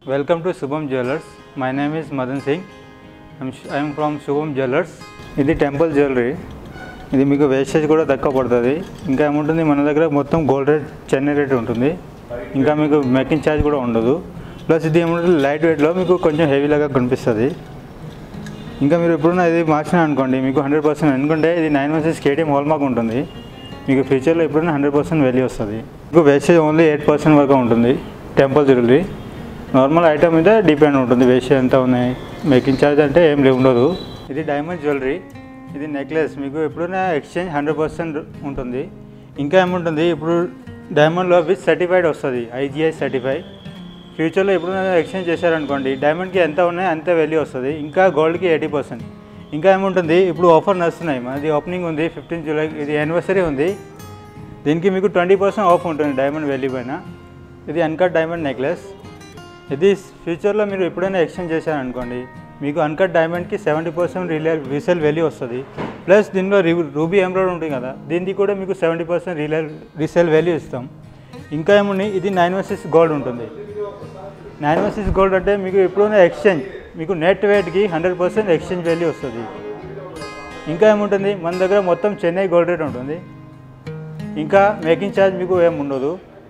Welcome to Shubham Jewelers. My name is Madan Singh. I'm, I'm from Shubham Jewelers. ఇది temple jewellery ఇది మీకు wastage కూడా తక్కువ పడుతుంది ఇంకా ఏముంటుంది మన దగ్గర మొత్తం గోల్డ్ రేట్ చెన్నై రేట్ ఉంటుంది ఇంకా మీకు మేకింగ్ ఛార్జ్ కూడా ఉండదు ప్లస్ ఇది ఏముంటుంది లైట్ వెయిట్లో మీకు కొంచెం హెవీ లాగా కనిపిస్తుంది ఇంకా మీరు ఎప్పుడన్నా ఇది మార్చినా అనుకోండి మీకు హండ్రెడ్ పర్సెంట్ ఎందుకంటే ఇది nine months KTM hall mark ఉంటుంది మీకు ఫ్యూచర్లో ఎప్పుడైనా హండ్రెడ్ పర్సెంట్ వాల్యూ వస్తుంది మీకు వేస్టేజ్ ఓన్లీ ఎయిట్ పర్సెంట్ వరకు ఉంటుంది టెంపుల్ జ్యువెలరీ నార్మల్ ఐటమ్ మీద డిపెండ్ ఉంటుంది వేస్టేజ్ ఎంత ఉన్నాయి మేకింగ్ ఛార్జ్ అంటే ఏం లేవు ఉండదు ఇది డైమండ్ జ్యువెలరీ ఇది నెక్లెస్ మీకు ఎప్పుడైనా ఎక్స్చేంజ్ హండ్రెడ్ పర్సెంట్ ఉంటుంది ఇంకా ఏముంటుంది ఇప్పుడు డైమండ్లో విత్ సర్టిఫైడ్ వస్తుంది ఐజిఐ సర్టిఫై ఫ్యూచర్లో ఎప్పుడైనా ఎక్స్చేంజ్ చేశారనుకోండి డైమండ్కి ఎంత ఉన్నాయి అంతే వాల్యూ వస్తుంది ఇంకా గోల్డ్కి ఎయిటీ పర్సెంట్ ఇంకా ఏముంటుంది ఇప్పుడు ఆఫర్ నడుస్తున్నాయి మనది ఓపెనింగ్ ఉంది ఫిఫ్టీన్ జూలై ఇది యానివర్సరీ ఉంది దీనికి మీకు ట్వంటీ పర్సెంట్ ఆఫ్ ఉంటుంది డైమండ్ వాల్యూ పైన ఇది అన్కట్ డైమండ్ నెక్లెస్ ఇది ఫ్యూచర్లో మీరు ఎప్పుడైనా ఎక్స్చేంజ్ చేశారనుకోండి మీకు అన్కట్ డైమండ్కి సెవెంటీ పర్సెంట్ రిలే రీసేల్ వాల్యూ వస్తుంది ప్లస్ దీనిలో రూబీ ఎంబ్రాయిడ్ ఉంటుంది కదా దీనికి కూడా మీకు సెవెంటీ పర్సెంట్ రీలే రీసేల్ వాల్యూ ఇస్తాం ఇంకా ఏముంది ఇది నైన్ వర్సెస్ గోల్డ్ ఉంటుంది నైన్ వర్సెస్ గోల్డ్ అంటే మీకు ఎప్పుడైనా ఎక్స్చేంజ్ మీకు నెట్ వెయిట్కి హండ్రెడ్ పర్సెంట్ ఎక్స్చేంజ్ వాల్యూ వస్తుంది ఇంకా ఏముంటుంది మన దగ్గర మొత్తం చెన్నై గోల్డ్ రేట్ ఉంటుంది ఇంకా మేకింగ్ ఛార్జ్ మీకు ఏం ఉండదు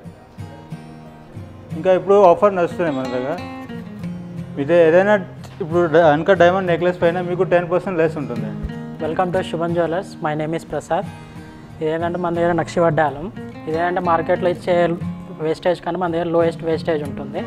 ఇంకా ఇప్పుడు ఆఫర్ నడుస్తున్నాయి మన దగ్గర ఇదే ఏదైనా ఇప్పుడు అనక డైమండ్ నెక్లెస్ పైన మీకు టెన్ పర్సెంట్ లెస్ ఉంటుంది welcome to Shubham jewellers my name is Prasad ఇదేంటంటే మన దగ్గర నక్షివడ్డాలం ఇదేంటంటే మార్కెట్లో ఇచ్చే వేస్టేజ్ కన్నా మన దగ్గర లోయెస్ట్ వేస్టేజ్ ఉంటుంది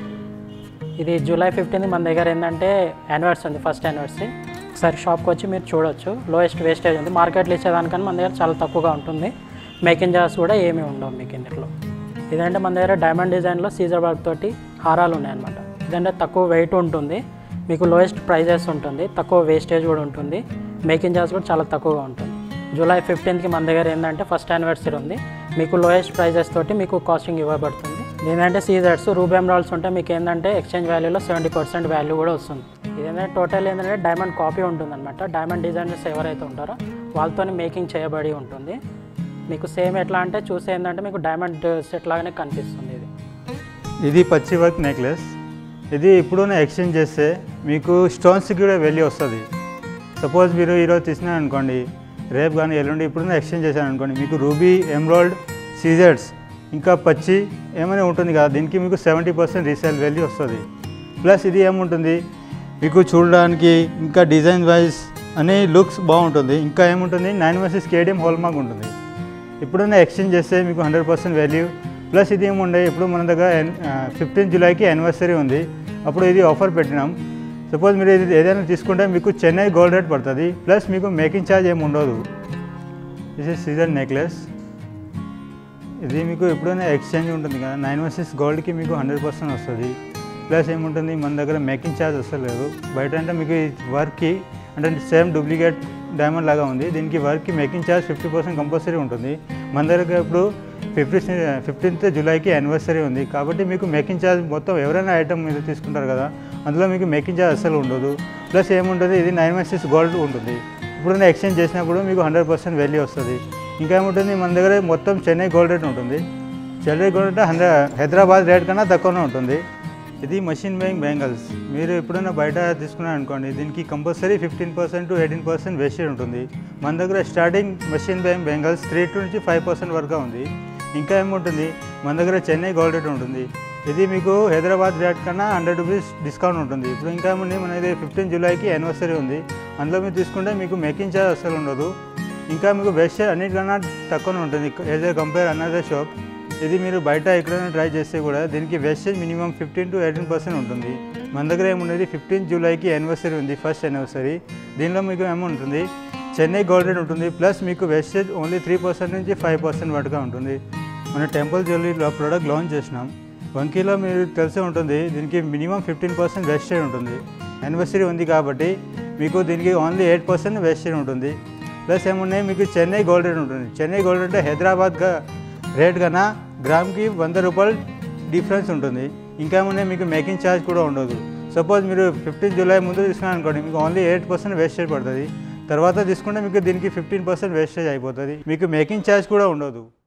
ఇది జూలై ఫిఫ్టీన్త్ మన దగ్గర ఏంటంటే యానివర్సరీ ఉంది ఫస్ట్ యానివర్సరీ ఒకసారి షాప్కి వచ్చి మీరు చూడొచ్చు లోయెస్ట్ వేస్టేజ్ ఉంది మార్కెట్లో ఇచ్చేదానికన్నా మన దగ్గర చాలా తక్కువగా ఉంటుంది మేకింగ్ చార్జ్ కూడా ఏమీ ఉండవు మీకు ఇందులో ఇదంటే మన దగ్గర డైమండ్ డిజైన్లో సీజర్ వర్క్ తోటి హారాలు ఉన్నాయన్నమాట ఇదంటే తక్కువ వెయిట్ ఉంటుంది మీకు లోయెస్ట్ ప్రైజెస్ ఉంటుంది తక్కువ వేస్టేజ్ కూడా ఉంటుంది మేకింగ్ చార్జ్ కూడా చాలా తక్కువగా ఉంటుంది జూలై ఫిఫ్టీన్త్కి మన దగ్గర ఏంటంటే ఫస్ట్ యానివర్సరీ ఉంది మీకు లోయెస్ట్ ప్రైజెస్ తోటి మీకు కాస్టింగ్ ఇవ్వబడుతుంది ఏంటంటే సీజర్స్ రూబీ ఎమరాల్డ్స్ ఉంటే మీకు ఏంటంటే ఎక్స్చేంజ్ వాల్యూలో సెవెంటీ పర్సెంట్ వాల్యూ కూడా వస్తుంది ఇదేంటంటే టోటల్ ఏంటంటే డైమండ్ కాపీ ఉంటుంది అనమాట డైమండ్ డిజైనర్స్ ఎవరైతే ఉంటారో వాళ్ళతోనే మేకింగ్ చేయబడి ఉంటుంది మీకు సేమ్ ఎట్లా అంటే చూసే ఏంటంటే మీకు డైమండ్ సెట్ లాగానే కనిపిస్తుంది ఇది ఇది పచ్చి వర్క్ నెక్లెస్ ఇది ఇప్పుడున్న ఎక్స్చేంజ్ చేస్తే మీకు స్టోన్స్కి కూడా వాల్యూ వస్తుంది సపోజ్ మీరు ఈరోజు తీసినా అనుకోండి రేపు కానీ ఎల్లుండి ఇప్పుడున్న ఎక్స్చేంజ్ చేశాను అనుకోండి మీకు రూబీ ఎమ్రాయిడ్ సీజర్స్ ఇంకా పచ్చి ఏమైనా ఉంటుంది కదా దీనికి మీకు సెవెంటీ పర్సెంట్ రీసేల్ వాల్యూ వస్తుంది ప్లస్ ఇది ఏముంటుంది మీకు చూడడానికి ఇంకా డిజైన్ వైజ్ అనే లుక్స్ బాగుంటుంది ఇంకా ఏముంటుంది nine versus KDM hall mark ఉంటుంది ఇప్పుడున్న ఎక్స్చేంజ్ చేస్తే మీకు హండ్రెడ్ పర్సెంట్ వాల్యూ ప్లస్ ఇది ఏముండే ఇప్పుడు మన దగ్గర ఫిఫ్టీన్ జూలైకి యానివర్సరీ ఉంది అప్పుడు ఇది ఆఫర్ పెట్టినాం సపోజ్ మీరు ఇది ఏదైనా తీసుకుంటే మీకు చెన్నై గోల్డ్ రేట్ పడుతుంది ప్లస్ మీకు మేకింగ్ ఛార్జ్ ఏమి ఉండదు దిస్ ఇస్ సీజన్ నెక్లెస్ ఇది మీకు ఎప్పుడైనా ఎక్స్చేంజ్ ఉంటుంది కదా నైన్ వర్సెస్ గోల్డ్కి మీకు హండ్రెడ్ పర్సెంట్ వస్తుంది ప్లస్ ఏముంటుంది మన దగ్గర మేకింగ్ ఛార్జ్ వస్తలేదు బయట అంటే మీకు ఈ వర్క్కి అంటే సేమ్ డూప్లికేట్ డైమండ్ లాగా ఉంది దీనికి వర్క్కి making charge fifty percent compulsory ఉంటుంది మన దగ్గర ఇప్పుడు ఫిఫ్టీ ఫిఫ్టీన్త్ జూలైకి యానివర్సరీ ఉంది కాబట్టి మీకు మేకింగ్ ఛార్జ్ మొత్తం ఎవరైనా ఐటమ్ మీరు తీసుకుంటారు కదా అందులో మీకు మేకింగ్ ఛార్జ్ అస్సలు ఉండదు ప్లస్ ఏముంటుంది ఇది నైన్ వర్సెస్ గోల్డ్ ఉంటుంది ఇప్పుడున్న ఎక్స్చేంజ్ చేసినప్పుడు మీకు హండ్రెడ్ పర్సెంట్ వాల్యూ వస్తుంది ఇంకా ఏముంటుంది మన దగ్గర మొత్తం చెన్నై గోల్డ్ రేట్ ఉంటుంది చెన్నై గోల్డ్ అంటే హండ్రెడ్ హైదరాబాద్ రేట్ కన్నా తక్కువనే ఉంటుంది ఇది మషిన్ మేకింగ్ బ్యాంగిల్స్ మీరు ఎప్పుడైనా బయట తీసుకున్నారు అనుకోండి దీనికి compulsory fifteen percent to eighteen percent wastage ఉంటుంది మన దగ్గర starting machine bank bangles three to నుంచి ఫైవ్ పర్సెంట్ వరకు ఉంది ఇంకా ఏముంటుంది మన దగ్గర చెన్నై గోల్డ్ రేట్ ఉంటుంది ఇది మీకు హైదరాబాద్ రేట్ కన్నా హండ్రెడ్ రూపీస్ డిస్కౌంట్ ఉంటుంది ఇప్పుడు ఇంకా ఏముంది మన ఇది ఫిఫ్టీన్ జూలైకి యానివర్సరీ ఉంది అందులో మీరు తీసుకుంటే మీకు మేకింగ్ ఛార్జ్ అసలు ఉండదు ఇంకా మీకు వేస్టేజ్ అన్నిటికన్నా తక్కువనే ఉంటుంది as a compare another shop ఇది మీరు బయట ఎక్కడైనా ట్రై చేస్తే కూడా దీనికి wastage minimum fifteen to eighteen percent ఉంటుంది మన దగ్గర ఏముండేది ఫిఫ్టీన్ జూలైకి యానివర్సరీ ఉంది ఫస్ట్ యానివర్సరీ దీనిలో మీకు ఏముంటుంది చెన్నై గోల్డ్ రేట్ ఉంటుంది ప్లస్ మీకు వేస్టేజ్ ఓన్లీ త్రీ పర్సెంట్ నుంచి ఫైవ్ పర్సెంట్ వరకు ఉంటుంది మన టెంపుల్ జ్యువెలరీలో ప్రోడక్ట్ లాంచ్ చేసినాం వంకీలో మీరు తెలిసే ఉంటుంది దీనికి మినిమం ఫిఫ్టీన్ పర్సెంట్ వేస్టేజ్ ఉంటుంది యానివర్సరీ ఉంది కాబట్టి మీకు దీనికి ఓన్లీ ఎయిట్ పర్సెంట్ వేస్టేజ్ ఉంటుంది ప్లస్ ఏమున్నాయి మీకు చెన్నై గోల్డ్ రేట్ ఉంటుంది చెన్నై గోల్డ్ అంటే హైదరాబాద్ రేట్ కన్నా గ్రామ్కి వంద రూపాయలు డిఫరెన్స్ ఉంటుంది ఇంకా ఏమున్నాయి మీకు మేకింగ్ ఛార్జ్ కూడా ఉండదు సపోజ్ మీరు ఫిఫ్టీన్ జూలై ముందు తీసుకున్నారు అనుకోండి మీకు ఓన్లీ ఎయిట్ పర్సెంట్ వేస్టేజ్ పడుతుంది తర్వాత తీసుకుంటే మీకు దీనికి ఫిఫ్టీన్ పర్సెంట్ వేస్టేజ్ అయిపోతుంది మీకు మేకింగ్ ఛార్జ్ కూడా ఉండదు